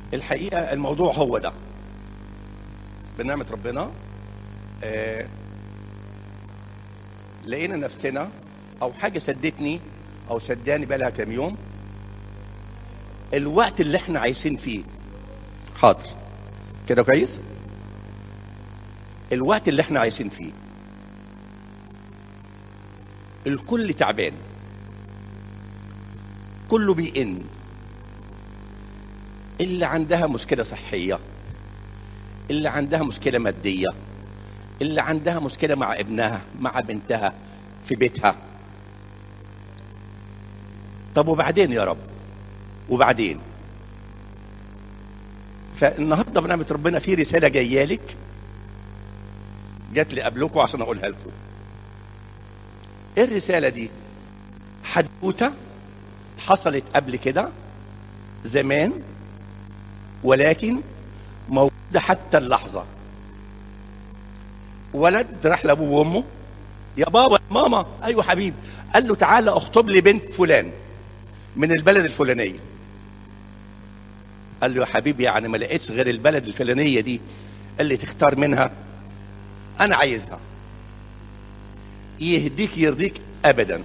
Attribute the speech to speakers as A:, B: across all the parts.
A: الحقيقه الموضوع هو ده بنعمه ربنا آه لقينا نفسنا او حاجه شدتني او شداني بقى لها كام يوم الوقت اللي احنا عايشين فيه حاضر كده كويس الوقت اللي احنا عايشين فيه الكل تعبان كله بيئن اللي عندها مشكله صحيه اللي عندها مشكله ماديه اللي عندها مشكله مع ابنها مع بنتها في بيتها طب وبعدين يا رب وبعدين فالنهارده بنعمه ربنا في رساله جايه لك جات لي قبلكم عشان اقولها لكم ايه الرساله دي حدوته حصلت قبل كده زمان ولكن موجوده حتى اللحظه ولد راح لابوه وامه يا بابا يا ماما ايوه حبيبي قال له تعالى اخطب لي بنت فلان من البلد الفلانيه قال له يا حبيبي يعني ما لقيتش غير البلد الفلانيه دي اللي تختار منها انا عايزها يهديك يرضيك ابدا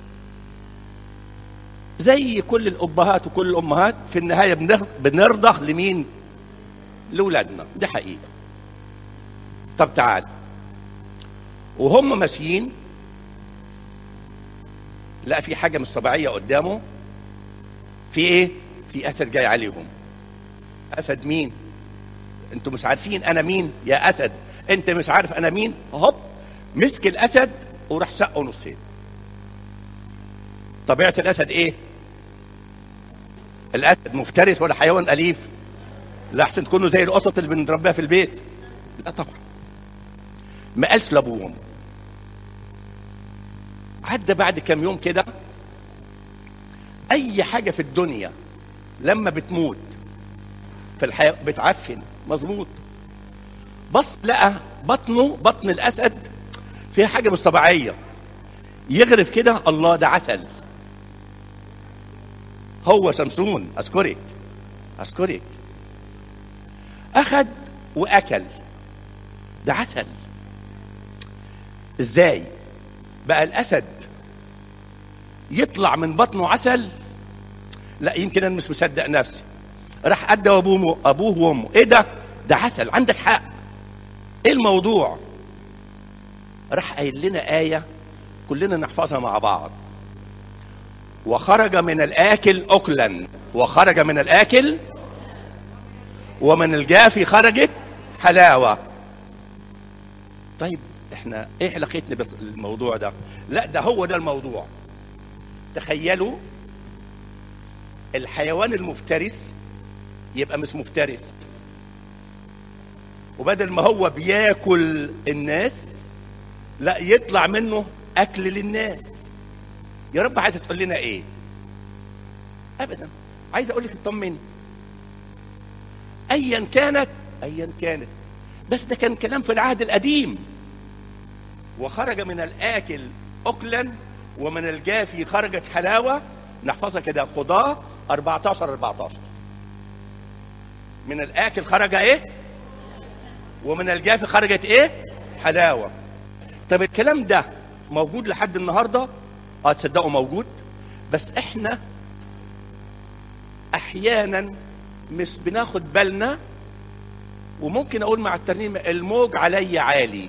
A: زي كل الابهات وكل الامهات في النهايه بنرضى لمين لاولادنا دي حقيقه طب تعال وهم ماشيين لا في حاجه مش طبيعيه قدامه في ايه في اسد جاي عليهم اسد مين انتوا مش عارفين انا مين يا اسد انت مش عارف انا مين هوب مسك الاسد وراح شقه نصين طبيعه الاسد ايه الاسد مفترس ولا حيوان اليف لا احسن تكونوا زي القطط اللي بنربيها في البيت لا طبعا ما قالش لابوه وامه عدى بعد كام يوم كده اي حاجه في الدنيا لما بتموت في الحياه بتعفن مظبوط بص لقى بطنه بطن الاسد فيها حاجه مش طبيعيه يغرف كده الله ده عسل هو شمسون اشكرك اشكرك اخد واكل ده عسل ازاي بقى الاسد يطلع من بطنه عسل لا يمكن انا مش مصدق نفسي راح ادى ابوه ابوه وامه ايه ده ده عسل عندك حق ايه الموضوع راح قايل لنا ايه كلنا نحفظها مع بعض وخرج من الاكل اكلا وخرج من الاكل ومن الجافي خرجت حلاوه طيب احنا ايه علاقتنا بالموضوع ده لا ده هو ده الموضوع تخيلوا الحيوان المفترس يبقى مش مفترس وبدل ما هو بياكل الناس لا يطلع منه اكل للناس يا رب عايزه تقول لنا ايه ابدا عايز اقول لك اطمني ايا كانت ايا كانت بس ده كان كلام في العهد القديم وخرج من الاكل اكلا ومن الجافي خرجت حلاوه نحفظها كده قضاه 14 14 من الاكل خرج ايه ومن الجافي خرجت ايه حلاوه طب الكلام ده موجود لحد النهارده اه تصدقوا موجود بس احنا احيانا مش بناخد بالنا وممكن اقول مع الترنيمه الموج علي عالي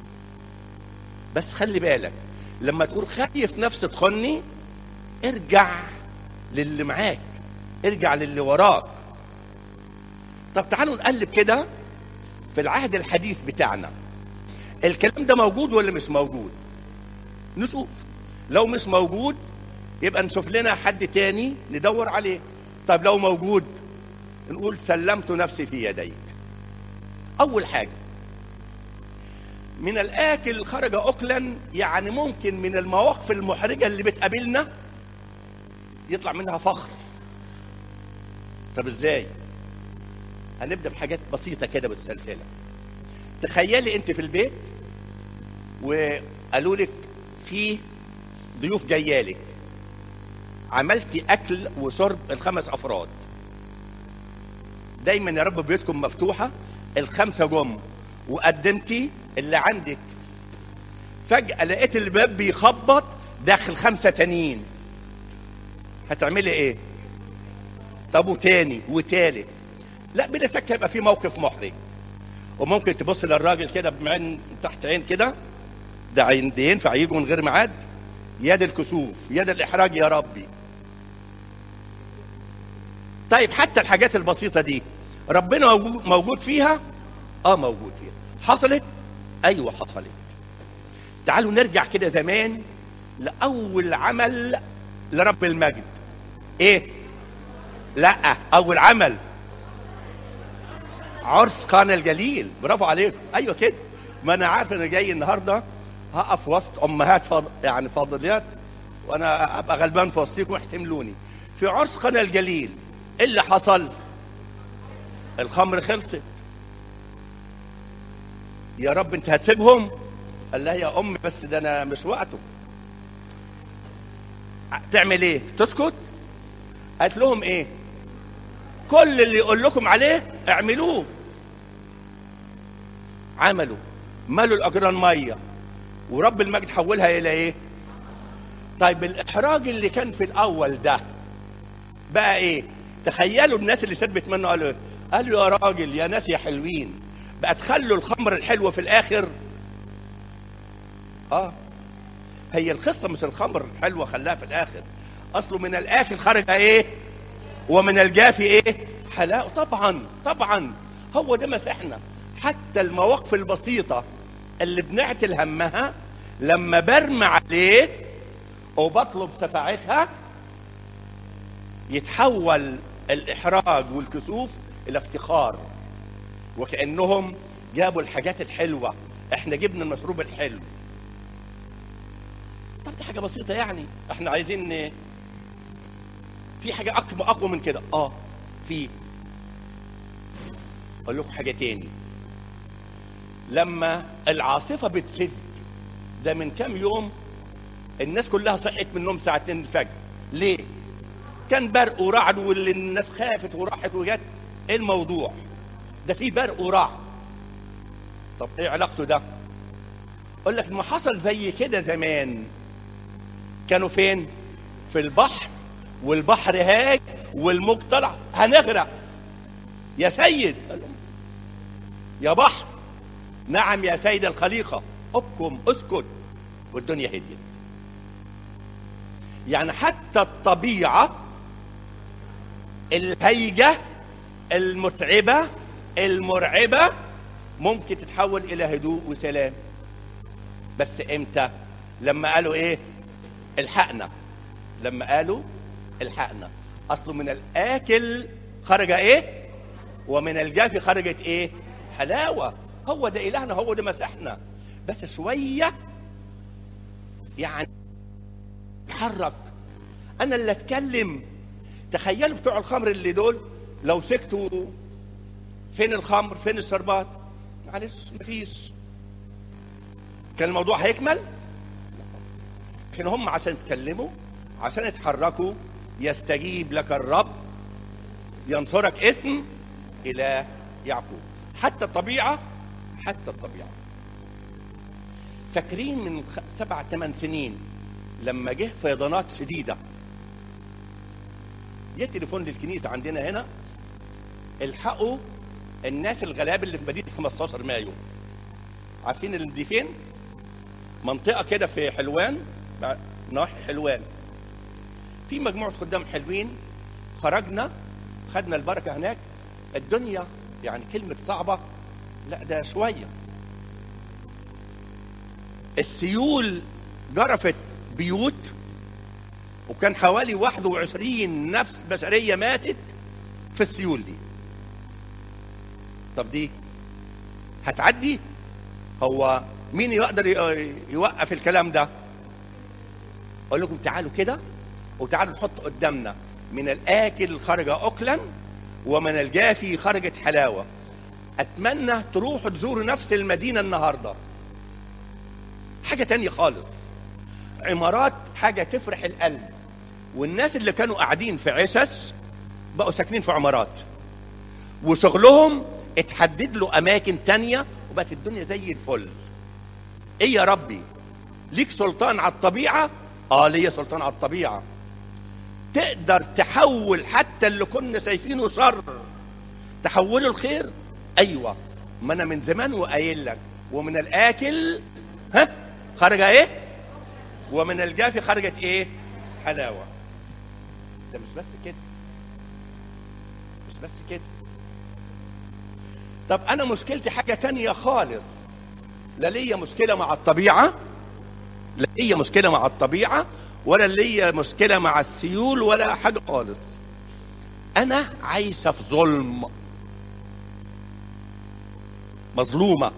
A: بس خلي بالك لما تقول خايف نفسي تخني ارجع للي معاك ارجع للي وراك طب تعالوا نقلب كده في العهد الحديث بتاعنا الكلام ده موجود ولا مش موجود نشوف لو مش موجود يبقى نشوف لنا حد تاني ندور عليه طب لو موجود نقول سلمت نفسي في يديك اول حاجه من الاكل خرج اكلا يعني ممكن من المواقف المحرجه اللي بتقابلنا يطلع منها فخر طب ازاي هنبدا بحاجات بسيطه كده متسلسله تخيلي انت في البيت وقالوا لك في ضيوف جايالك عملتي اكل وشرب الخمس افراد دايما يا رب بيوتكم مفتوحه الخمسه جم وقدمتي اللي عندك فجاه لقيت الباب بيخبط داخل خمسه تانيين هتعملي ايه طب وتاني وتالت لا بلا شك هيبقى في موقف محرج وممكن تبص للراجل كده بعين تحت عين كده ده عين دي ينفع يجوا من غير ميعاد يد الكسوف يد الاحراج يا ربي طيب حتى الحاجات البسيطه دي ربنا موجو- موجود فيها اه موجود فيها حصلت ايوه حصلت تعالوا نرجع كده زمان لاول عمل لرب المجد ايه لا اول عمل عرس قانا الجليل برافو عليكم ايوه كده ما انا عارف انا جاي النهارده هقف وسط امهات فض... يعني فاضليات وانا ابقى غلبان في وسطيكم احتملوني في عرس قانا الجليل ايه اللي حصل الخمر خلصت يا رب انت هتسيبهم قال لها يا ام بس ده انا مش وقته تعمل ايه تسكت قالت لهم ايه كل اللي يقول لكم عليه اعملوه عملوا مالوا الاجران ميه ورب المجد حولها الى ايه طيب الاحراج اللي كان في الاول ده بقى ايه تخيلوا الناس اللي سبت منه قالوا ايه قالوا يا راجل يا ناس يا حلوين بقى تخلوا الخمر الحلوه في الاخر اه هي القصه مش الخمر الحلوه خلاها في الاخر اصله من الاخر خرج ايه ومن الجافي ايه حلاوه طبعا طبعا هو ده مسحنا حتى المواقف البسيطه اللي بنعتل همها لما برمي عليه وبطلب شفاعتها يتحول الاحراج والكسوف الى افتخار وكانهم جابوا الحاجات الحلوه احنا جبنا المشروب الحلو طب دي حاجه بسيطه يعني احنا عايزين في حاجه اقوى اقوى من كده اه في اقول لكم حاجه تاني لما العاصفه بتشد ده من كام يوم الناس كلها صحت من النوم الساعه 2 الفجر ليه كان برق ورعد واللي الناس خافت وراحت وجت ايه الموضوع ده في برق ورعد طب ايه علاقته ده اقول لك ما حصل زي كده زمان كانوا فين في البحر والبحر هاج والموج طلع هنغرق يا سيد قال لهم، يا بحر نعم يا سيد الخليقه ابكم اسكت والدنيا هديت يعني حتى الطبيعه الهيجه المتعبه المرعبه ممكن تتحول الى هدوء وسلام بس امتى لما قالوا ايه الحقنا لما قالوا الحقنا اصله من الاكل خرج ايه ومن الجافي خرجت ايه حلاوه هو ده الهنا هو ده مسحنا بس شويه يعني اتحرك انا اللي اتكلم تخيلوا بتوع الخمر اللي دول لو سكتوا فين الخمر فين الشربات معلش مفيش كان الموضوع هيكمل لكن هم عشان يتكلموا عشان يتحركوا يستجيب لك الرب ينصرك اسم إله يعقوب حتى الطبيعة حتى الطبيعة فاكرين من خ- سبع ثمان سنين لما جه فيضانات شديدة جه تليفون للكنيسة عندنا هنا الحقوا الناس الغلابة اللي في مدينة 15 مايو عارفين اللي دي فين؟ منطقة كده في حلوان بع- نواحي حلوان في مجموعة خدام حلوين خرجنا خدنا البركة هناك الدنيا يعني كلمة صعبة لا ده شوية السيول جرفت بيوت وكان حوالي 21 نفس بشرية ماتت في السيول دي طب دي هتعدي هو مين يقدر ي- يوقف الكلام ده اقول لكم تعالوا كده وتعالوا نحط قدامنا من الاكل خرج اكلا ومن الجافي خرجت حلاوه اتمنى تروحوا تزوروا نفس المدينه النهارده حاجه تانية خالص عمارات حاجه تفرح القلب والناس اللي كانوا قاعدين في عشش بقوا ساكنين في عمارات وشغلهم اتحدد له اماكن تانية وبقت الدنيا زي الفل ايه يا ربي ليك سلطان على الطبيعه اه ليا سلطان على الطبيعه تقدر تحول حتى اللي كنا شايفينه شر تحوله الخير ايوه ما انا من زمان وقايل لك ومن الاكل ها خرج ايه ومن الجافي خرجت ايه حلاوه ده مش بس كده مش بس كده طب انا مشكلتي حاجه تانية خالص لا ليا مشكله مع الطبيعه لا ليا مشكله مع الطبيعه ولا ليا مشكله مع السيول ولا حاجه خالص انا عايشه في ظلم مظلومه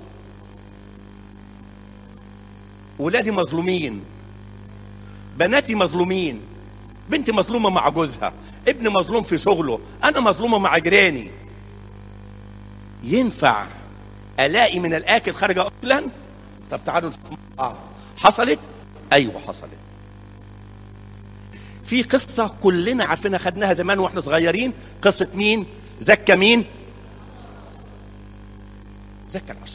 A: ولادي مظلومين بناتي مظلومين بنتي مظلومه مع جوزها ابني مظلوم في شغله انا مظلومه مع جيراني ينفع الاقي من الاكل خارج اكلا طب تعالوا نشوف مع بعض. حصلت ايوه حصلت في قصه كلنا عارفينها خدناها زمان واحنا صغيرين قصه مين زكى مين زكى العشر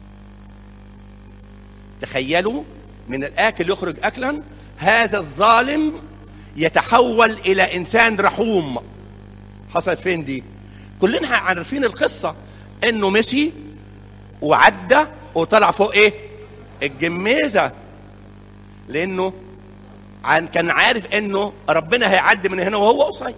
A: تخيلوا من الاكل يخرج اكلا هذا الظالم يتحول الى انسان رحوم حصلت فين دي كلنا عارفين القصه انه مشي وعدى وطلع فوق ايه الجميزه لانه عن كان عارف انه ربنا هيعدي من هنا وهو قصير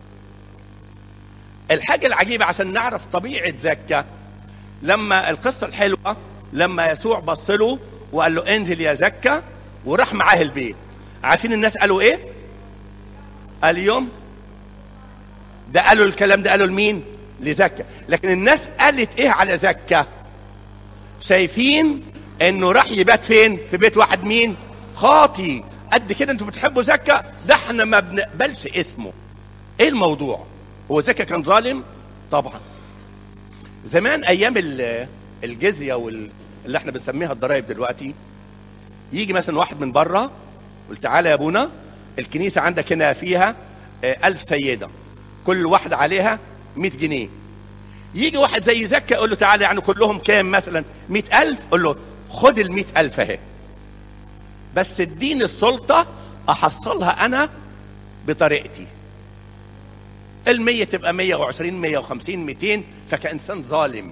A: الحاجه العجيبه عشان نعرف طبيعه زكا لما القصه الحلوه لما يسوع بص له وقال له انزل يا زكا وراح معاه البيت عارفين الناس قالوا ايه قال يوم ده قالوا الكلام ده قالوا لمين لزكا لكن الناس قالت ايه على زكا شايفين انه راح يبات فين في بيت واحد مين خاطي قد كده انتوا بتحبوا زكا ده احنا ما بنقبلش اسمه ايه الموضوع هو زكا كان ظالم طبعا زمان ايام ال- الجزيه وال اللي احنا بنسميها الضرائب دلوقتي يجي مثلا واحد من بره يقول تعالى يا ابونا الكنيسه عندك هنا فيها آه، ألف سيده كل واحده عليها 100 جنيه يجي واحد زي زكا يقول له تعالى يعني كلهم كام مثلا 100000 قول له خد ال 100000 اهي بس اديني السلطه احصلها انا بطريقتي المية تبقى 120 150 200 فكإنسان ظالم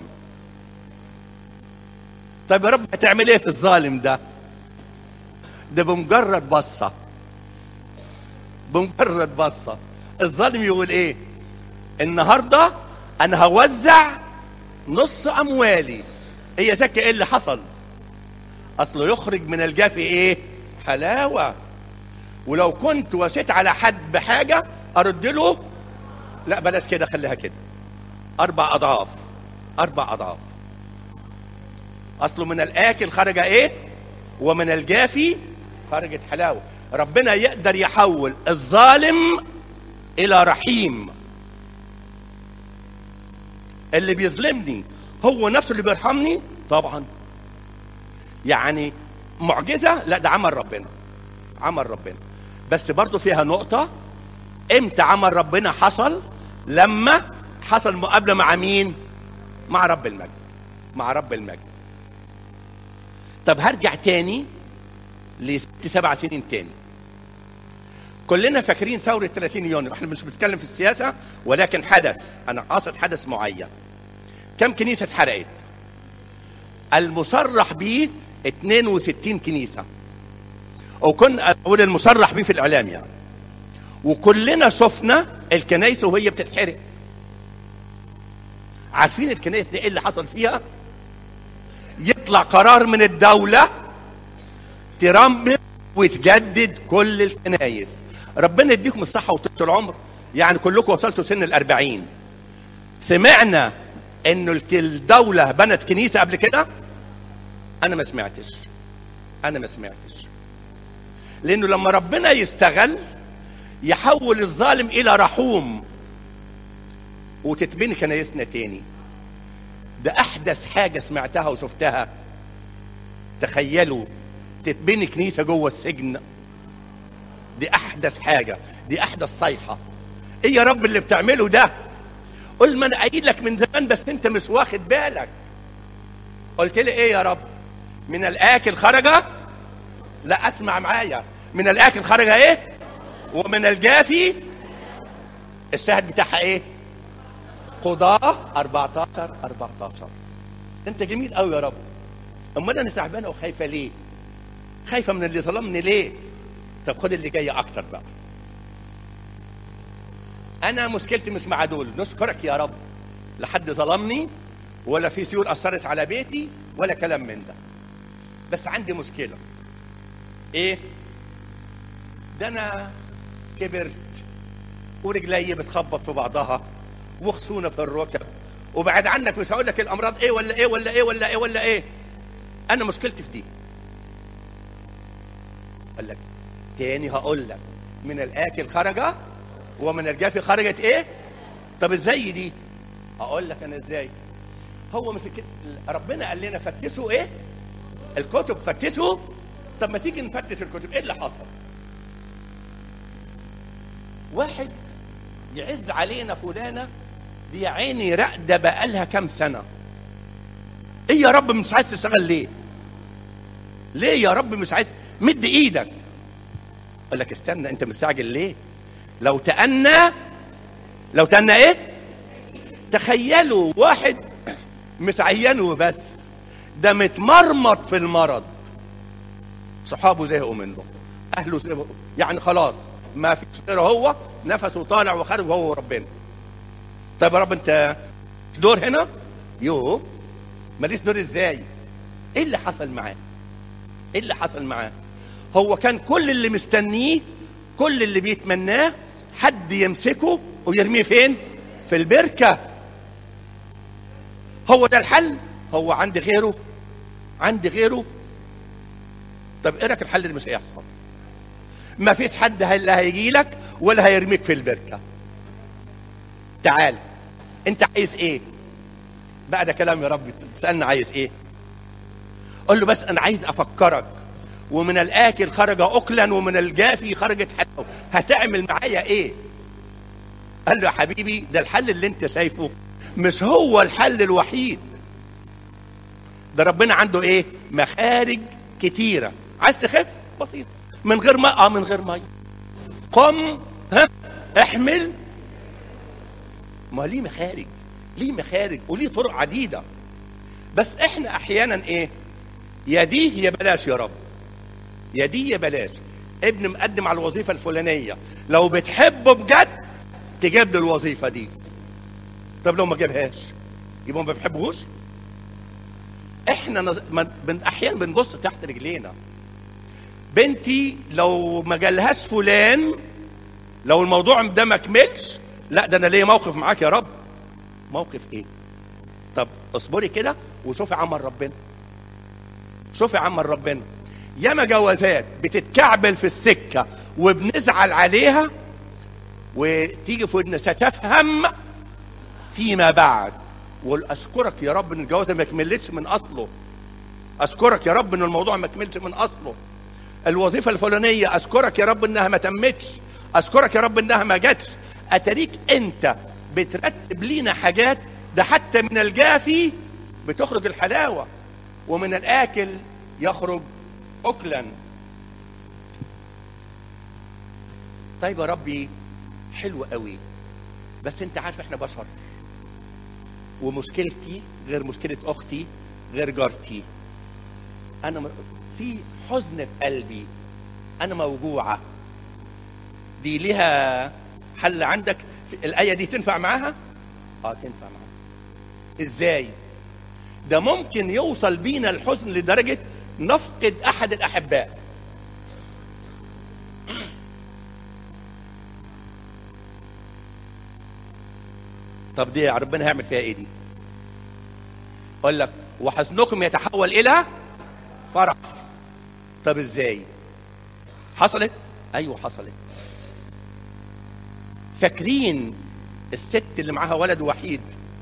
A: طيب يا رب هتعمل ايه في الظالم ده ده بمجرد بصة بمجرد بصة الظالم يقول ايه النهاردة انا هوزع نص اموالي هي زكي ايه اللي حصل اصله يخرج من الجافي ايه حلاوة ولو كنت وسيت على حد بحاجة ارد له لا بلاش كده خليها كده اربع اضعاف اربع اضعاف اصله من الاكل خرج ايه ومن الجافي خرجت حلاوه ربنا يقدر يحول الظالم الى رحيم اللي بيظلمني هو نفسه اللي بيرحمني طبعا يعني معجزه لا ده عمل ربنا عمل ربنا بس برضه فيها نقطه امتى عمل ربنا حصل لما حصل مقابله مع مين مع رب المجد مع رب المجد طب هرجع تاني لست سبع سنين تاني كلنا فاكرين ثورة 30 يونيو احنا مش بنتكلم في السياسة ولكن حدث انا قاصد حدث معين كم كنيسة اتحرقت المصرح به 62 كنيسة وكنا اقول المصرح به في الاعلام يعني وكلنا شفنا الكنايس وهي بتتحرق عارفين الكنايس دي ايه اللي حصل فيها يطلع قرار من الدولة ترمم وتجدد كل الكنايس ربنا يديكم الصحة وطول العمر يعني كلكم وصلتوا سن الأربعين سمعنا انه الك- الدولة بنت كنيسة قبل كده انا ما سمعتش انا ما سمعتش لانه لما ربنا يستغل يحول الظالم الى رحوم وتتبني كنايسنا تاني ده احدث حاجه سمعتها وشفتها تخيلوا تتبني كنيسه جوه السجن دي احدث حاجه دي احدث صيحه ايه يا رب اللي بتعمله ده قول ما انا قايل لك من زمان بس انت مش واخد بالك قلت لي ايه يا رب من الاكل خرج لا اسمع معايا من الاكل خرج ايه ومن الجافي الشاهد بتاعها ايه قضاء 14 14 انت جميل قوي يا رب امال انا تعبانه وخايفه ليه خايفه من اللي ظلمني ليه طب خد اللي جايه اكتر بقى انا مشكلتي مش مع دول نشكرك يا رب لا حد ظلمني ولا في سيول اثرت على بيتي ولا كلام من ده بس عندي مشكله ايه ده انا كبرت ورجلي بتخبط في بعضها وخصونه في الركب وبعد عنك مش هقول لك الامراض ايه ولا ايه ولا ايه ولا ايه ولا ايه انا مشكلتي في دي قال لك تاني هقول لك من الاكل خرج ومن الجافي خرجت ايه طب ازاي دي اقول لك انا ازاي هو مسك ربنا قال لنا فتشوا ايه الكتب فتشوا طب ما تيجي نفتش الكتب ايه اللي حصل واحد يعز علينا فلانه دي يا عيني راقده بقالها كام سنه ايه يا رب مش عايز تشتغل ليه ليه يا رب مش عايز مد ايدك اقول لك استنى انت مستعجل ليه لو تأنى لو تأنى ايه تخيلوا واحد مش عيانه بس ده متمرمط في المرض صحابه زهقوا منه اهله زهقوا يعني خلاص ما فيش غير هو نفسه طالع وخارج هو وربنا طيب يا رب انت دور هنا يو ماليش دور ازاي ايه اللي حصل معاه ايه اللي حصل معاه هو كان كل اللي مستنيه كل اللي بيتمناه حد يمسكه ويرميه فين في البركة هو ده الحل هو عندي غيره عندي غيره طب ايه رايك الحل اللي مش هيحصل ما فيش حد لا هيجي لك ولا هيرميك في البركة تعال انت عايز ايه بقى ده كلام يا رب تسألنا عايز ايه قول له بس انا عايز افكرك ومن الاكل خرج اكلا ومن الجافي خرجت حلاوه هتعمل معايا ايه قال له يا حبيبي ده الحل اللي انت شايفه مش هو الحل الوحيد ده ربنا عنده ايه مخارج كتيره عايز تخف بسيط من غير ماء اه من غير ميه قم ها احمل ما ليه مخارج ليه مخارج وليه طرق عديده بس احنا احيانا ايه يا دي يا بلاش يا رب يا دي يا بلاش ابن مقدم على الوظيفه الفلانيه لو بتحبه بجد تجيب له الوظيفه دي طب لو ما جابهاش يبقى ما بيحبوش احنا نز... ما... بن... احيانا بنبص تحت رجلينا بنتي لو ما جالهاش فلان لو الموضوع ده ما كملش لا ده انا ليا موقف معاك يا رب موقف ايه طب اصبري كده وشوفي عمل ربنا شوفي عمل ربنا ياما جوازات بتتكعبل في السكه وبنزعل عليها وتيجي في ودنا ستفهم فيما بعد وقول اشكرك يا رب ان الجوازه ما كملتش من اصله اشكرك يا رب ان الموضوع ما كملش من اصله الوظيفه الفلانيه اشكرك يا رب انها ما تمتش اشكرك يا رب انها ما جاتش اتريك انت بترتب لينا حاجات ده حتى من الجافي بتخرج الحلاوه ومن الاكل يخرج اكلا طيب يا ربي حلو قوي بس انت عارف احنا بشر ومشكلتي غير مشكله اختي غير جارتي انا م- في حزن في قلبي انا موجوعه دي ليها حل عندك الايه دي تنفع معاها اه تنفع معاها ازاي ده ممكن يوصل بينا الحزن لدرجه نفقد احد الاحباء طب دي ربنا هيعمل فيها ايه دي اقول لك وحزنكم يتحول الى فرح طب ازاي حصلت ايوه حصلت فاكرين الست اللي معاها ولد وحيد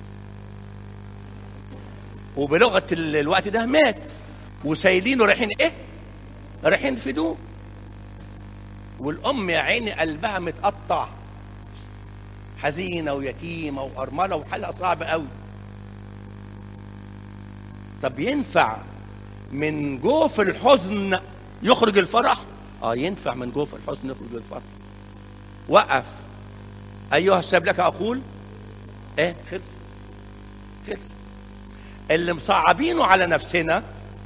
A: وبلغه ال- الوقت ده مات وشايلينه رايحين ايه رايحين فدوه والام يا عيني قلبها متقطع حزينه ويتيمه وارمله وحالها صعبه قوي طب ينفع من جوف الحزن يخرج الفرح اه ينفع من جوف الحزن يخرج الفرح وقف ايها الشاب لك اقول ايه خلص خلص اللي مصعبينه على نفسنا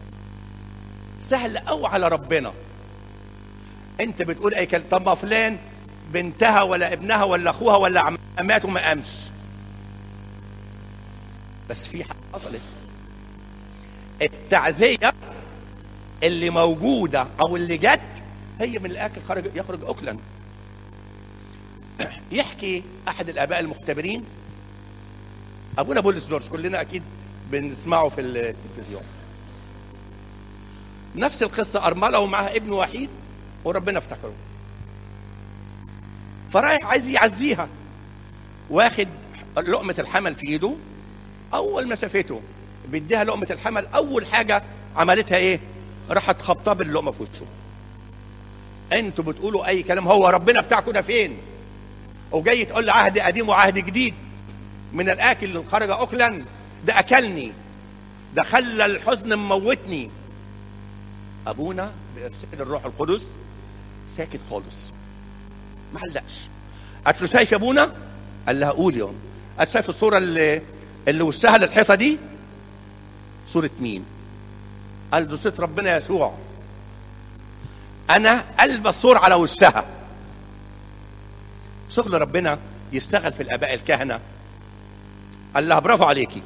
A: سهل قوي على ربنا انت بتقول اي كلمه طب ما فلان بنتها ولا ابنها ولا اخوها ولا عمها مات وما قامش بس في حاجه حصلت التعزيه اللي موجوده او اللي جت هي من الاكل خرج يخرج اكلا يحكي احد الاباء المختبرين ابونا بولس جورج كلنا اكيد بنسمعه في التلفزيون نفس القصه ارمله ومعها ابن وحيد وربنا افتكره فرايح عايز يعزيها واخد لقمه الحمل في ايده اول ما شافته بيديها لقمه الحمل اول حاجه عملتها ايه راحت خبطاه باللقمه في وشه انتوا بتقولوا اي كلام هو ربنا بتاعكم ده فين وجاي تقول لي عهد قديم وعهد جديد من الاكل اللي خرج اكلا ده اكلني ده خلى الحزن مموتني ابونا بارشاد الروح القدس ساكت خالص ما علقش قالت له شايف يا ابونا قال لها قول يوم قالت شايف الصوره اللي اللي وشها للحيطه دي صوره مين قال ده صوره ربنا يسوع انا البس صور على وشها شغل ربنا يشتغل في الاباء الكهنه قال لها برافو عليكي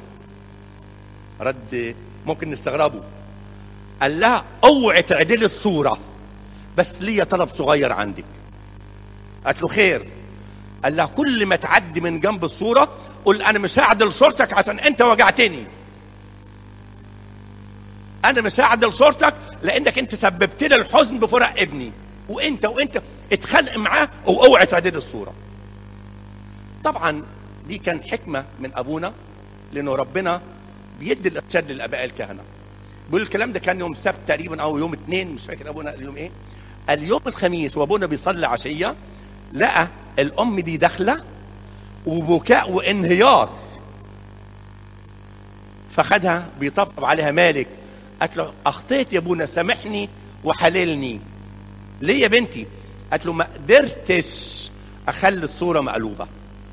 A: رد ممكن نستغربه قال لها اوعي تعدلي الصوره بس ليا طلب صغير عندك قالت له خير قال لها كل ما تعدي من جنب الصوره قول انا مش هعدل صورتك عشان انت وجعتني انا مش هعدل صورتك لانك انت سببت لي الحزن بفراق ابني وانت وانت اتخانق معاه واوعي تعدل الصوره طبعا دي كانت حكمه من ابونا لانه ربنا بيدي الارشاد للاباء الكهنه بيقول الكلام ده كان يوم سبت تقريبا او يوم اثنين مش فاكر ابونا اليوم ايه اليوم الخميس وابونا بيصلي عشيه لقى الام دي داخله وبكاء وانهيار فخدها بيطبطب عليها مالك قالت له اخطيت يا ابونا سامحني وحللني ليه يا بنتي قالت له ما قدرتش اخلي الصوره مقلوبه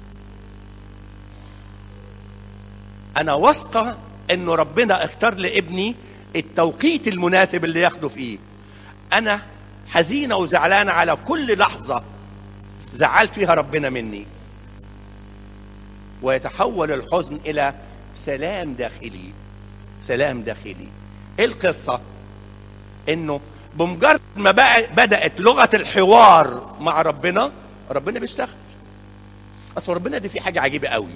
A: انا واثقه انه ربنا اختار لابني التوقيت المناسب اللي ياخده فيه انا حزينه وزعلانه على كل لحظه زعل فيها ربنا مني ويتحول الحزن الى سلام داخلي سلام داخلي ايه القصه انه بمجرد ما بقى بدات لغه الحوار مع ربنا ربنا بيشتغل اصل ربنا دي في حاجه عجيبه قوي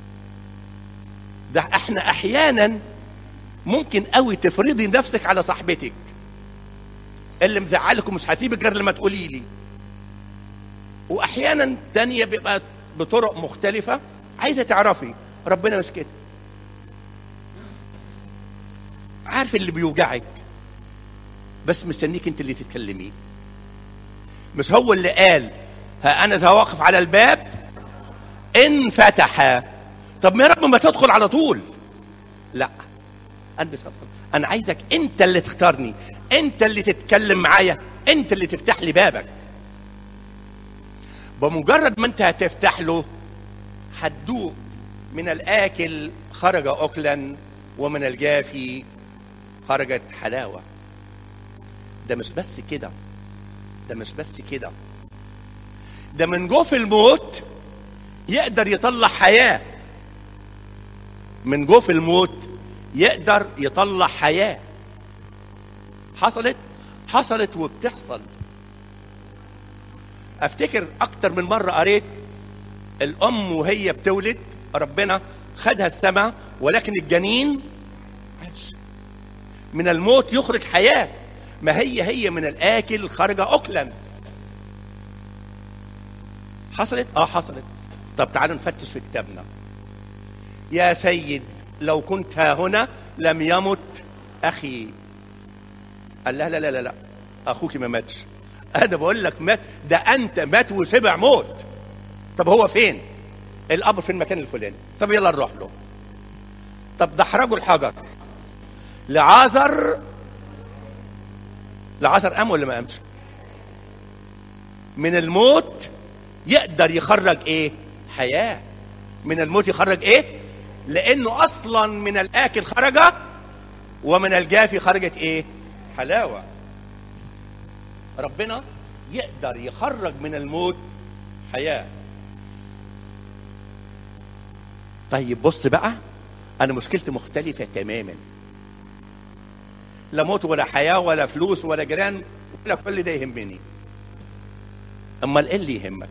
A: ده احنا احيانا ممكن قوي تفرضي نفسك على صاحبتك اللي مزعلك ومش هسيبك غير لما تقولي لي واحيانا تانية بيبقى بطرق مختلفة عايزة تعرفي ربنا مش كده عارف اللي بيوجعك بس مستنيك انت اللي تتكلميه مش هو اللي قال ها انا ذا واقف على الباب ان فتح طب ما يا رب ما تدخل على طول لا انا مش هدخل انا عايزك انت اللي تختارني انت اللي تتكلم معايا انت اللي تفتح لي بابك بمجرد ما انت هتفتح له هتدوق من الاكل خرج اكلا ومن الجافي خرجت حلاوه ده مش بس كده ده مش بس كده ده من جوف الموت يقدر يطلع حياه من جوف الموت يقدر يطلع حياه حصلت حصلت وبتحصل افتكر اكتر من مره قريت الام وهي بتولد ربنا خدها السماء ولكن الجنين عاش من الموت يخرج حياه ما هي هي من الاكل خرج اكلا حصلت اه حصلت طب تعالوا نفتش في كتابنا يا سيد لو كنت ها هنا لم يمت اخي قال لها لا لا لا لا اخوك ما ماتش انا بقول لك مات ده انت مات وسبع موت طب هو فين القبر في المكان الفلاني طب يلا نروح له طب دحرجوا الحجر لعازر لعازر قام ولا ما قامش من الموت يقدر يخرج ايه حياه من الموت يخرج ايه لانه اصلا من الاكل خرج ومن الجافي خرجت ايه حلاوه ربنا يقدر يخرج من الموت حياه طيب بص بقى انا مشكلتي مختلفه تماما لا موت ولا حياه ولا فلوس ولا جيران ولا كل ده يهمني امال ايه اللي يهمك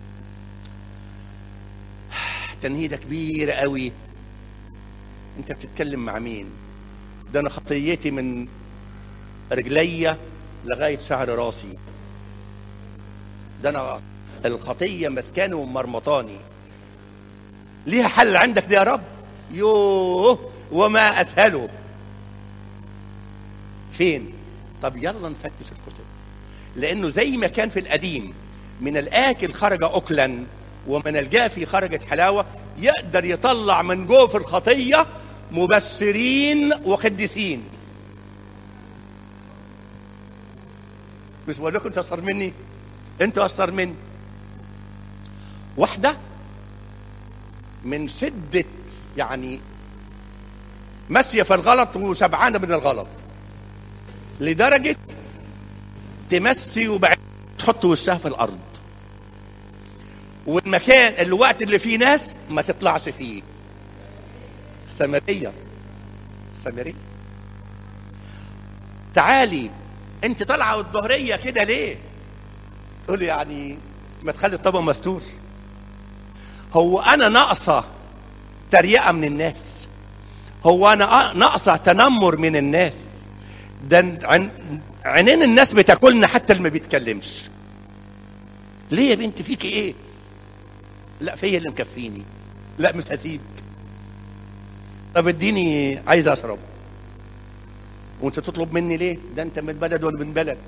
A: تنهيده كبيره قوي انت بتتكلم مع مين ده انا خطيتي من رجليا لغايه شعر راسي ده انا الخطيه مسكاني ومرمطاني ليها حل عندك دي يا رب يوه وما اسهله فين طب يلا نفتش الكتب لانه زي ما كان في القديم من الاكل خرج اكلا ومن الجافي خرجت حلاوه يقدر يطلع من جوف الخطيه مبشرين وقديسين مش بقول لكم انت اصغر مني انتوا اصغر مني واحده من شده يعني ماشيه في الغلط وشبعانه من الغلط لدرجه تمسي وبعد تحط وشها في الارض والمكان الوقت اللي فيه ناس ما تطلعش فيه سامريه سامريه تعالي انت طالعه والظهريه كده ليه تقول يعني ما تخلي الطبق مستور هو انا ناقصه تريقه من الناس هو انا ناقصه تنمر من الناس ده عن عينين الناس بتاكلنا حتى اللي ما بيتكلمش ليه يا بنت فيكي ايه لا فيا اللي مكفيني لا مش هسيبك طب اديني عايز اشرب وانت تطلب مني ليه ده انت من بلد ولا من بلد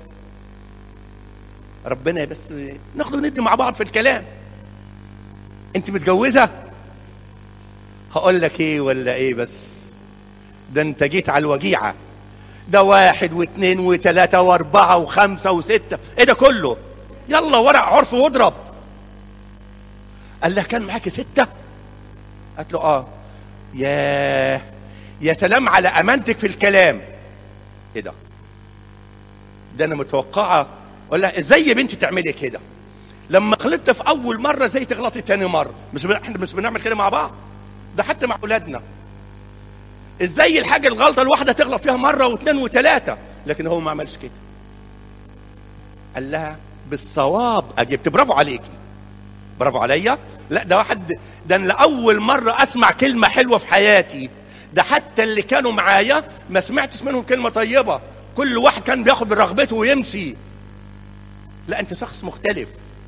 A: ربنا بس ناخد وندي مع بعض في الكلام انت متجوزه هقول لك ايه ولا ايه بس ده انت جيت على الوجيعه ده واحد واثنين وثلاثة واربعة وخمسة وستة ايه ده كله يلا ورق عرف واضرب قال لها كان معاكي ستة قالت له اه يا يا سلام على امانتك في الكلام ايه ده ده انا متوقعه اقول لها ازاي يا بنتي تعملي كده لما غلطت في اول مره زي تغلطي تاني مره مش احنا مش بنعمل كده مع بعض ده حتى مع اولادنا ازاي الحاجه الغلطه الواحده تغلط فيها مره واثنين وثلاثه لكن هو ما عملش كده قال لها بالصواب اجبت برافو عليكي برافو عليا لا ده واحد ده انا لاول مره اسمع كلمه حلوه في حياتي ده حتى اللي كانوا معايا ما سمعتش منهم كلمه طيبه كل واحد كان بياخد برغبته ويمشي لا انت شخص مختلف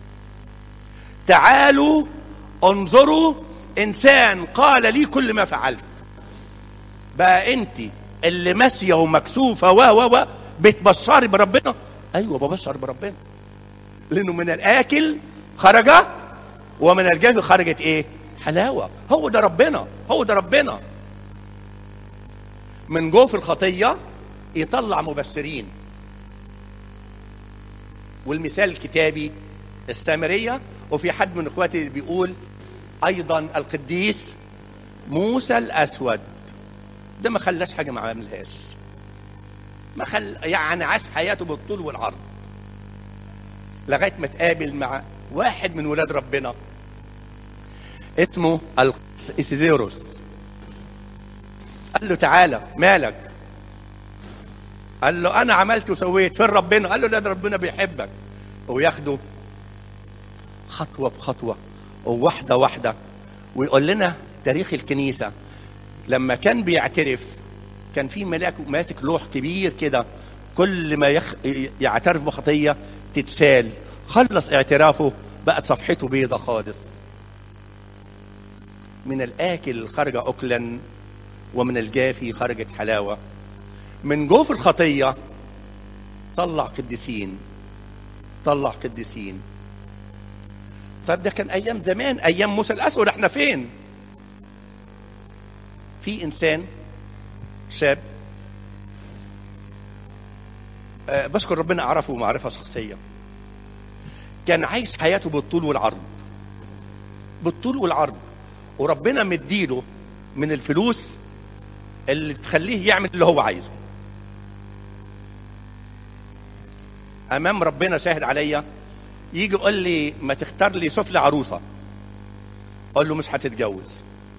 A: تعالوا انظروا انسان قال لي كل ما فعلت بقى انت اللي ماشيه ومكسوفه و و و بتبشري بربنا ايوه ببشر بربنا لانه من الاكل خرج ومن الجاف خرجت ايه حلاوه هو ده ربنا هو ده ربنا من جوف الخطيه يطلع مبشرين والمثال الكتابي السامريه وفي حد من اخواتي بيقول ايضا القديس موسى الاسود ده ما خلاش حاجه ما عملهاش ما خل يعني عاش حياته بالطول والعرض لغايه ما تقابل مع واحد من ولاد ربنا اسمه الإسيزيروس قال له تعالى مالك قال له انا عملت وسويت فين ربنا قال له لا ده ربنا بيحبك وياخده خطوه بخطوه وواحده واحده ويقول لنا تاريخ الكنيسه لما كان بيعترف كان في ملاك ماسك لوح كبير كده كل ما يخ... يعترف بخطيه تتشال خلص اعترافه بقت صفحته بيضة خالص من الآكل خرج أكلا ومن الجافي خرجت حلاوة من جوف الخطية طلع قديسين طلع قديسين طب ده كان ايام زمان ايام موسى الاسود احنا فين في انسان شاب أه بشكر ربنا اعرفه معرفه شخصيه كان عايش حياته بالطول والعرض بالطول والعرض وربنا مديله من الفلوس اللي تخليه يعمل اللي هو عايزه امام ربنا شاهد عليا يجي يقول لي ما تختار لي شوف لي عروسه اقول له مش هتتجوز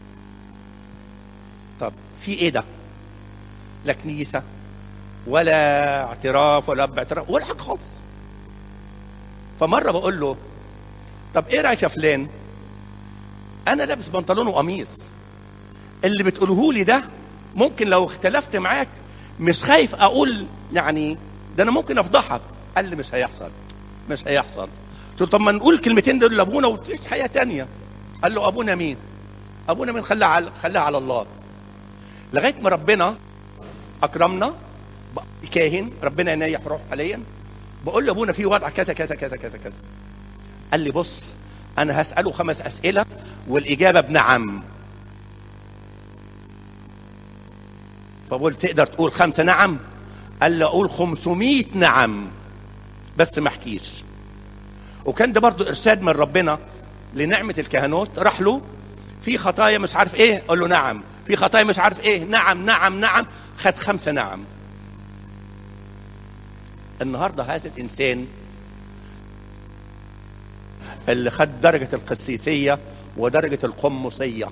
A: طب في ايه ده لا كنيسه ولا اعتراف ولا باعتراف ولا حاجه خالص فمره بقول له طب ايه رايك يا فلان انا لابس بنطلون وقميص اللي بتقوله لي ده ممكن لو اختلفت معاك مش خايف اقول يعني ده انا ممكن افضحك قال لي مش هيحصل مش هيحصل قلت له طب ما نقول كلمتين دول لابونا وتعيش حياه تانية قال له ابونا مين ابونا مين خلاها على خلاها على الله لغايه ما ربنا اكرمنا بقى كاهن ربنا ينيح روح حاليا بقول له ابونا في وضع كذا كذا كذا كذا كذا قال لي بص انا هساله خمس اسئله والاجابه بنعم فبقول تقدر تقول خمسه نعم قال لي اقول 500 نعم بس ما احكيش وكان ده برضو ارشاد من ربنا لنعمه الكهنوت راح له في خطايا مش عارف ايه قال له نعم في خطايا مش عارف ايه نعم نعم نعم خد خمسه نعم النهارده هذا الانسان اللي خد درجه القسيسيه ودرجه القمصيه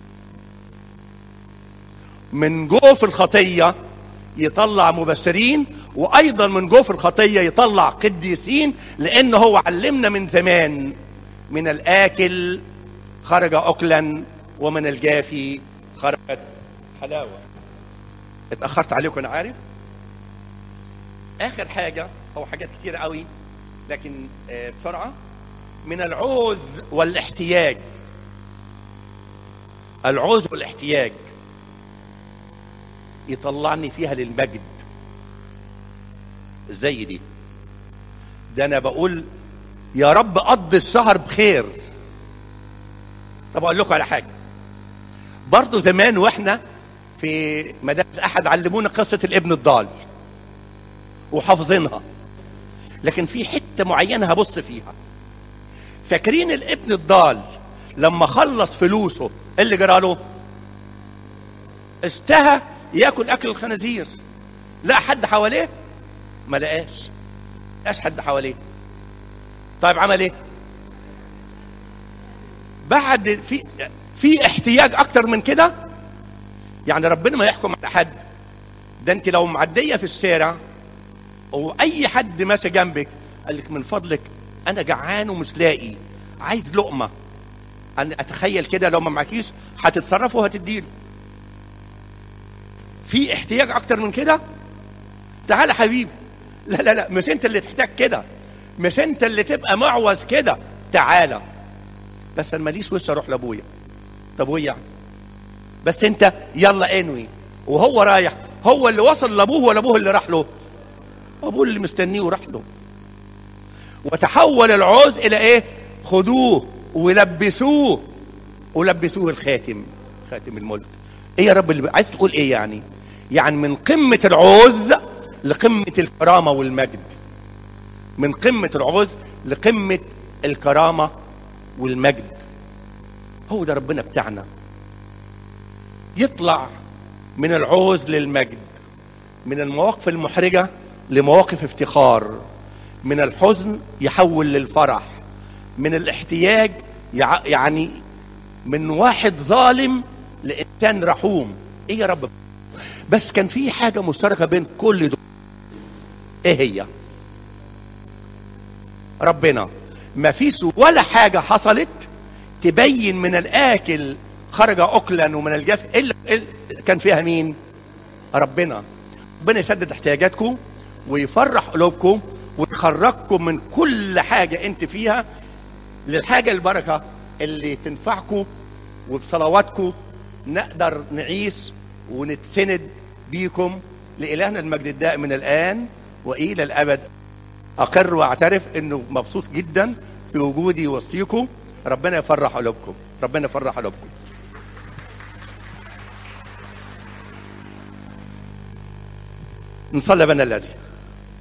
A: من جوف الخطيه يطلع مبشرين وايضا من جوف الخطيه يطلع قديسين لان هو علمنا من زمان من الاكل خرج اكلا ومن الجافي خرجت حلاوه اتاخرت عليكم انا عارف اخر حاجه هو حاجات كتير قوي لكن آه، بسرعه من العوز والاحتياج العوز والاحتياج يطلعني فيها للمجد زي دي ده انا بقول يا رب قضي الشهر بخير طب اقول لكم على حاجه برضه زمان واحنا في مدارس احد علمونا قصه الابن الضال وحافظينها لكن في حته معينه هبص فيها فاكرين الابن الضال لما خلص فلوسه إيه اللي جرى له اشتهى ياكل اكل الخنازير لا حد حواليه ما لقاش لقاش حد حواليه طيب عمل ايه بعد في في احتياج اكتر من كده يعني ربنا ما يحكم على حد ده انت لو معديه في الشارع واي حد ماشي جنبك قال لك من فضلك انا جعان ومش لاقي عايز لقمه انا اتخيل كده لو ما معكيش هتتصرفوا وهتديله في احتياج اكتر من كده تعالى حبيبي لا لا لا مش انت اللي تحتاج كده مش انت اللي تبقى معوز كده تعالى بس انا ماليش وش اروح لابويا طب ويا يعني بس انت يلا انوي وهو رايح هو اللي وصل لابوه ولا ابوه اللي راح له ابوه اللي مستنيه وراح له وتحول العوز الى ايه خدوه ولبسوه ولبسوه الخاتم خاتم الملك ايه يا رب اللي عايز تقول ايه يعني يعني من قمة العوز لقمة الكرامة والمجد من قمة العوز لقمة الكرامة والمجد هو ده ربنا بتاعنا يطلع من العوز للمجد من المواقف المحرجة لمواقف افتخار من الحزن يحول للفرح من الاحتياج يع- يعني من واحد ظالم لإنسان رحوم ايه يا رب بس كان في حاجة مشتركة بين كل دول ايه هي ربنا ما فيش ولا حاجة حصلت تبين من الآكل خرج أكلا ومن الجاف إلا إلا- كان فيها مين ربنا ربنا يسدد احتياجاتكم ويفرح قلوبكم ويخرجكم من كل حاجة انت فيها للحاجة البركة اللي تنفعكم وبصلواتكم نقدر نعيش ونتسند بيكم لإلهنا المجد الدائم من الآن وإلى الأبد أقر وأعترف إنه مبسوط جدا في وجودي وسطيكم ربنا يفرح قلوبكم ربنا يفرح قلوبكم نصلي بنا الذي